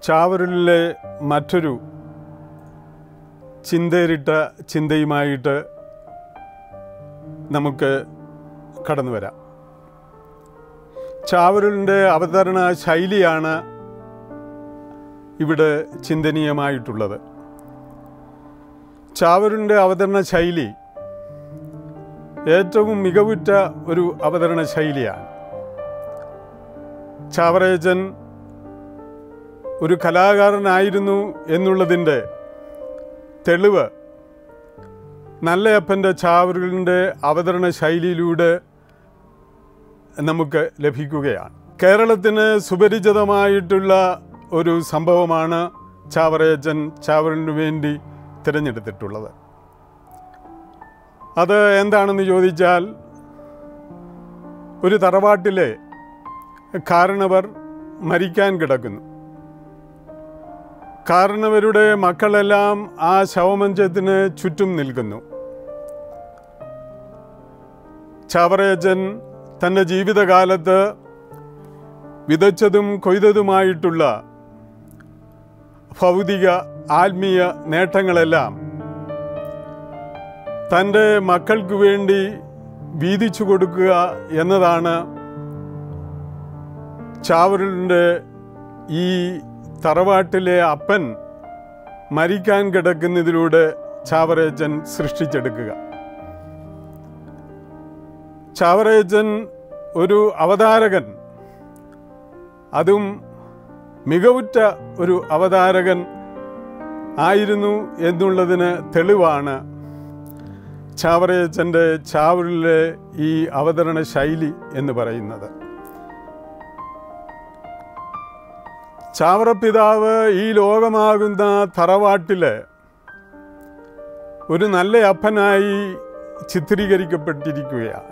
ചാവരലിലെ മറ്റൊരു ചിന്തേറിട്ട ചിന്തയുമായിട്ട് നമുക്ക് കടന്നു വരാം ചാവരലിൻ്റെ അവതരണ ശൈലിയാണ് ഇവിടെ ചിന്തനീയമായിട്ടുള്ളത് ചാവരലിൻ്റെ അവതരണ ശൈലി ഏറ്റവും മികവുറ്റ ഒരു അവതരണ ശൈലിയാണ് ചാവറേജൻ ഒരു കലാകാരനായിരുന്നു എന്നുള്ളതിൻ്റെ തെളിവ് നല്ലയപ്പൻ്റെ ചാവറുകളുടെ അവതരണ ശൈലിയിലൂടെ നമുക്ക് ലഭിക്കുകയാണ് കേരളത്തിന് സുപരിചിതമായിട്ടുള്ള ഒരു സംഭവമാണ് ചാവറേജൻ ചാവറിന് വേണ്ടി തിരഞ്ഞെടുത്തിട്ടുള്ളത് അത് എന്താണെന്ന് ചോദിച്ചാൽ ഒരു തറവാട്ടിലെ കാരണവർ മരിക്കാൻ കിടക്കുന്നു കാരണവരുടെ മക്കളെല്ലാം ആ ശവമഞ്ചത്തിന് ചുറ്റും നിൽക്കുന്നു ചാവറയച്ചൻ തൻ്റെ ജീവിതകാലത്ത് വിതച്ചതും കൊയ്തതുമായിട്ടുള്ള ഭൗതിക ആത്മീയ നേട്ടങ്ങളെല്ലാം തൻ്റെ മക്കൾക്ക് വേണ്ടി വീതിച്ചു കൊടുക്കുക എന്നതാണ് ചാവറിൻ്റെ ഈ തറവാട്ടിലെ അപ്പൻ മരിക്കാൻ കിടക്കുന്നതിലൂടെ ചാവറേച്ചൻ സൃഷ്ടിച്ചെടുക്കുക ചാവറേച്ചൻ ഒരു അവതാരകൻ അതും മികവുറ്റ ഒരു അവതാരകൻ ആയിരുന്നു എന്നുള്ളതിന് തെളിവാണ് ചാവറയച്ചൻ്റെ ചാവറിലെ ഈ അവതരണ ശൈലി എന്ന് പറയുന്നത് ചാവറപ്പിതാവ് ഈ ലോകമാകുന്ന തറവാട്ടില് ഒരു നല്ല അപ്പനായി ചിത്രീകരിക്കപ്പെട്ടിരിക്കുകയാണ്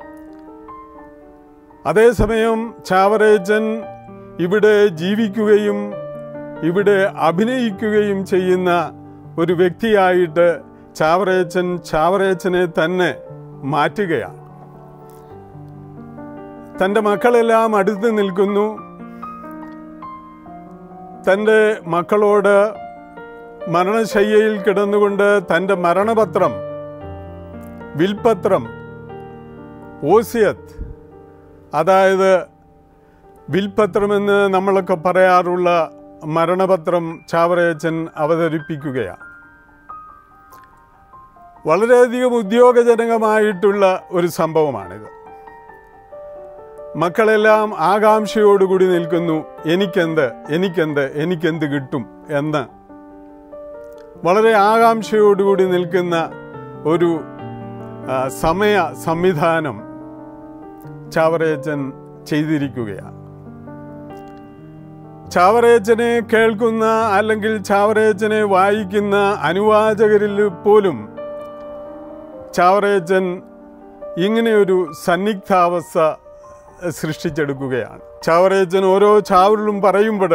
അതേസമയം ചാവറേച്ചൻ ഇവിടെ ജീവിക്കുകയും ഇവിടെ അഭിനയിക്കുകയും ചെയ്യുന്ന ഒരു വ്യക്തിയായിട്ട് ചാവറേച്ചൻ ചാവറേച്ചനെ തന്നെ മാറ്റുകയാണ് തൻ്റെ മക്കളെല്ലാം അടുത്ത് നിൽക്കുന്നു തൻ്റെ മക്കളോട് മരണശയ്യയിൽ കിടന്നുകൊണ്ട് തൻ്റെ മരണപത്രം വിൽപത്രം ഓസിയത്ത് അതായത് വിൽപത്രമെന്ന് നമ്മളൊക്കെ പറയാറുള്ള മരണപത്രം ചാവറയച്ചൻ അവതരിപ്പിക്കുകയാണ് വളരെയധികം ഉദ്യോഗജനകമായിട്ടുള്ള ഒരു സംഭവമാണിത് മക്കളെല്ലാം ആകാംക്ഷയോടുകൂടി നിൽക്കുന്നു എനിക്കെന്ത് എനിക്കെന്ത് എനിക്കെന്ത് കിട്ടും എന്ന് വളരെ ആകാംക്ഷയോടുകൂടി നിൽക്കുന്ന ഒരു ആ, സമയ സംവിധാനം ചാവറയച്ചൻ ചെയ്തിരിക്കുകയാണ് ചാവറയച്ചനെ കേൾക്കുന്ന അല്ലെങ്കിൽ ചാവറയച്ചനെ വായിക്കുന്ന അനുവാചകരിൽ പോലും ചാവറയച്ചൻ ഇങ്ങനെയൊരു സന്നിഗ്ധാവസ്ഥ സൃഷ്ടിച്ചെടുക്കുകയാണ് ചാവറയച്ചൻ ഓരോ ചാവറിലും പറയുമ്പോൾ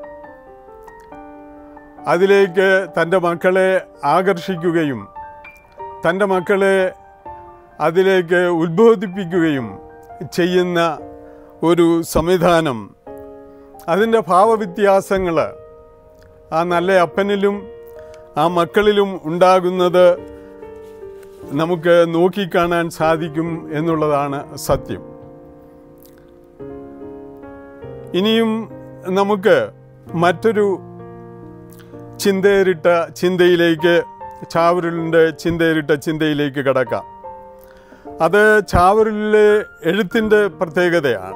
അതിലേക്ക് തൻ്റെ മക്കളെ ആകർഷിക്കുകയും തൻ്റെ മക്കളെ അതിലേക്ക് ഉത്ബോധിപ്പിക്കുകയും ചെയ്യുന്ന ഒരു സംവിധാനം അതിൻ്റെ ഭാവവ്യത്യാസങ്ങൾ ആ നല്ല അപ്പനിലും ആ മക്കളിലും ഉണ്ടാകുന്നത് നമുക്ക് നോക്കിക്കാണാൻ സാധിക്കും എന്നുള്ളതാണ് സത്യം ഇനിയും നമുക്ക് മറ്റൊരു ചിന്തേറിട്ട ചിന്തയിലേക്ക് ചാവരുലിൻ്റെ ചിന്തേറിട്ട ചിന്തയിലേക്ക് കടക്കാം അത് ചാവരുലിലെ എഴുത്തിൻ്റെ പ്രത്യേകതയാണ്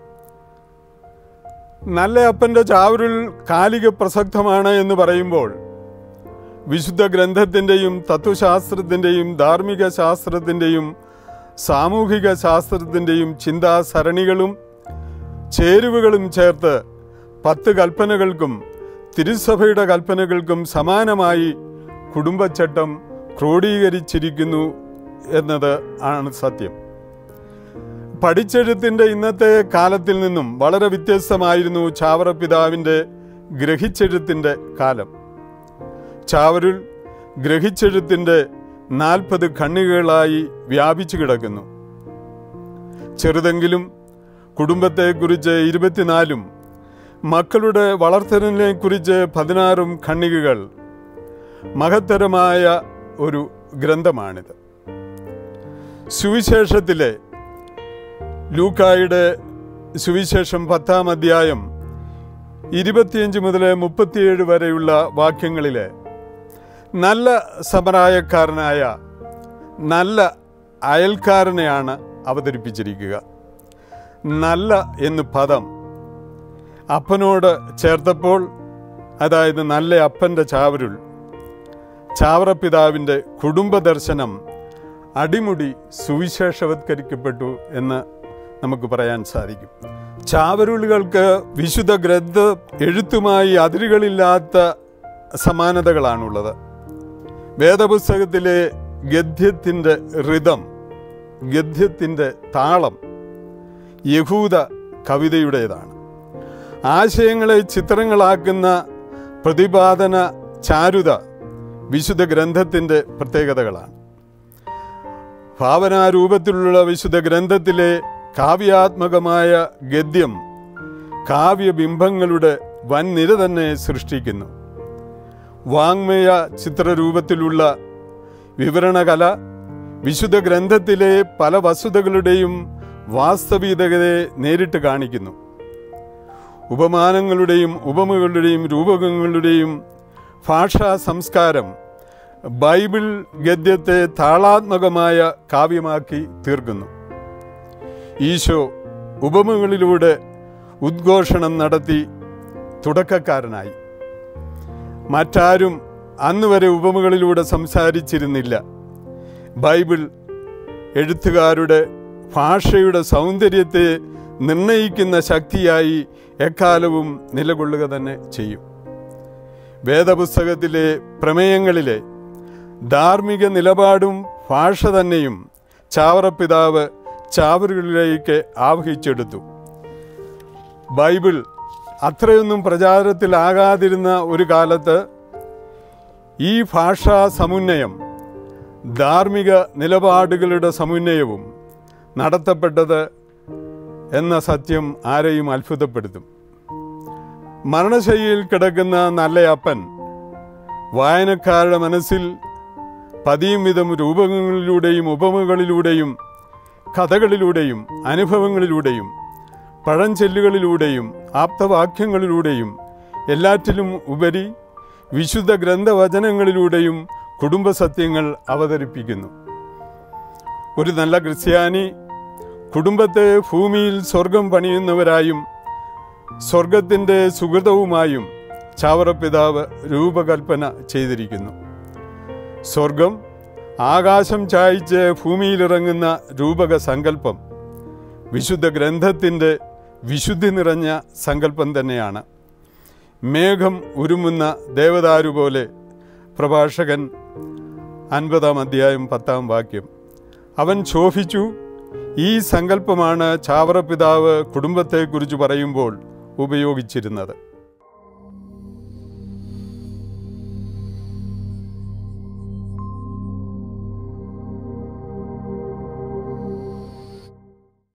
നല്ല അപ്പൻ്റെ ചാവരുൽ കാലിക പ്രസക്തമാണ് എന്ന് പറയുമ്പോൾ വിശുദ്ധ ഗ്രന്ഥത്തിൻ്റെയും തത്വശാസ്ത്രത്തിൻ്റെയും ധാർമ്മിക ശാസ്ത്രത്തിൻ്റെയും സാമൂഹിക ശാസ്ത്രത്തിൻ്റെയും ചിന്താസരണികളും ചേരുവകളും ചേർത്ത് പത്ത് കൽപ്പനകൾക്കും തിരുസഭയുടെ കൽപ്പനകൾക്കും സമാനമായി കുടുംബച്ചട്ടം ക്രോഡീകരിച്ചിരിക്കുന്നു എന്നത് ആണ് സത്യം പഠിച്ചെഴുത്തിൻ്റെ ഇന്നത്തെ കാലത്തിൽ നിന്നും വളരെ വ്യത്യസ്തമായിരുന്നു ചാവറ പിതാവിൻ്റെ ഗ്രഹിച്ചെഴുത്തിൻ്റെ കാലം ചാവരുൾ ഗ്രഹിച്ചെഴുത്തിൻ്റെ നാൽപ്പത് ഖണ്ണികകളായി വ്യാപിച്ചു കിടക്കുന്നു ചെറുതെങ്കിലും കുടുംബത്തെക്കുറിച്ച് ഇരുപത്തിനാലും മക്കളുടെ വളർത്തലിനെ കുറിച്ച് പതിനാറും ഖണ്ണികകൾ മഹത്തരമായ ഒരു ഗ്രന്ഥമാണിത് സുവിശേഷത്തിലെ ലൂക്കായുടെ സുവിശേഷം പത്താം അധ്യായം ഇരുപത്തിയഞ്ച് മുതൽ മുപ്പത്തിയേഴ് വരെയുള്ള വാക്യങ്ങളിലെ നല്ല സമരായക്കാരനായ നല്ല അയൽക്കാരനെയാണ് അവതരിപ്പിച്ചിരിക്കുക നല്ല എന്ന് പദം അപ്പനോട് ചേർത്തപ്പോൾ അതായത് നല്ല അപ്പൻ്റെ ചാവരുൾ ചാവറപ്പിതാവിൻ്റെ കുടുംബ ദർശനം അടിമുടി സുവിശേഷവത്കരിക്കപ്പെട്ടു എന്ന് നമുക്ക് പറയാൻ സാധിക്കും ചാവരുളുകൾക്ക് വിശുദ്ധ ഗ്രന്ഥ എഴുത്തുമായി അതിരുകളില്ലാത്ത സമാനതകളാണുള്ളത് വേദപുസ്തകത്തിലെ ഗദ്യത്തിൻ്റെ ഋതം ഗദ്യത്തിൻ്റെ താളം യഹൂദ കവിതയുടേതാണ് ആശയങ്ങളെ ചിത്രങ്ങളാക്കുന്ന പ്രതിപാദന ചാരുത വിശുദ്ധ ഗ്രന്ഥത്തിൻ്റെ പ്രത്യേകതകളാണ് ഭാവനാരൂപത്തിലുള്ള വിശുദ്ധ ഗ്രന്ഥത്തിലെ കാവ്യാത്മകമായ ഗദ്യം കാവ്യബിംബങ്ങളുടെ വൻനിര തന്നെ സൃഷ്ടിക്കുന്നു വാങ്മയ ചിത്രരൂപത്തിലുള്ള വിവരണകല വിശുദ്ധ ഗ്രന്ഥത്തിലെ പല വസ്തുതകളുടെയും വാസ്തവികതയെ നേരിട്ട് കാണിക്കുന്നു ഉപമാനങ്ങളുടെയും ഉപമകളുടെയും രൂപകങ്ങളുടെയും ഭാഷാ സംസ്കാരം ബൈബിൾ ഗദ്യത്തെ താളാത്മകമായ കാവ്യമാക്കി തീർക്കുന്നു ഈശോ ഉപമകളിലൂടെ ഉദ്ഘോഷണം നടത്തി തുടക്കക്കാരനായി മറ്റാരും അന്നുവരെ ഉപമകളിലൂടെ സംസാരിച്ചിരുന്നില്ല ബൈബിൾ എഴുത്തുകാരുടെ ഭാഷയുടെ സൗന്ദര്യത്തെ നിർണയിക്കുന്ന ശക്തിയായി എക്കാലവും നിലകൊള്ളുക തന്നെ ചെയ്യും വേദപുസ്തകത്തിലെ പ്രമേയങ്ങളിലെ ധാർമ്മിക നിലപാടും ഭാഷ തന്നെയും ചാവറപ്പിതാവ് ചാവറുകളിലേക്ക് ആവഹിച്ചെടുത്തു ബൈബിൾ അത്രയൊന്നും പ്രചാരത്തിലാകാതിരുന്ന ഒരു കാലത്ത് ഈ ഭാഷാ സമുന്നയം ധാർമ്മിക നിലപാടുകളുടെ സമുന്നയവും നടത്തപ്പെട്ടത് എന്ന സത്യം ആരെയും അത്ഭുതപ്പെടുത്തും മരണശൈലിയിൽ കിടക്കുന്ന നല്ല അപ്പൻ വായനക്കാരുടെ മനസ്സിൽ പതിയും വിധം രൂപങ്ങളിലൂടെയും ഉപമകളിലൂടെയും കഥകളിലൂടെയും അനുഭവങ്ങളിലൂടെയും പഴഞ്ചൊല്ലുകളിലൂടെയും ആപ്തവാക്യങ്ങളിലൂടെയും എല്ലാറ്റിലും ഉപരി വിശുദ്ധ ഗ്രന്ഥവചനങ്ങളിലൂടെയും കുടുംബസത്യങ്ങൾ അവതരിപ്പിക്കുന്നു ഒരു നല്ല ക്രിസ്ത്യാനി കുടുംബത്തെ ഭൂമിയിൽ സ്വർഗം പണിയുന്നവരായും സ്വർഗത്തിൻ്റെ സുഹൃതവുമായും ചാവറപ്പിതാവ് രൂപകൽപ്പന ചെയ്തിരിക്കുന്നു സ്വർഗം ആകാശം ചായ്ച്ച് ഭൂമിയിലിറങ്ങുന്ന രൂപക സങ്കല്പം വിശുദ്ധ ഗ്രന്ഥത്തിൻ്റെ വിശുദ്ധി നിറഞ്ഞ സങ്കല്പം തന്നെയാണ് മേഘം ഉരുമുന്ന ദേവദാരു പോലെ പ്രഭാഷകൻ അൻപതാം അധ്യായം പത്താം വാക്യം അവൻ ശോഭിച്ചു ഈ സങ്കല്പമാണ് ചാവറപിതാവ് കുടുംബത്തെക്കുറിച്ച് പറയുമ്പോൾ ഉപയോഗിച്ചിരുന്നത്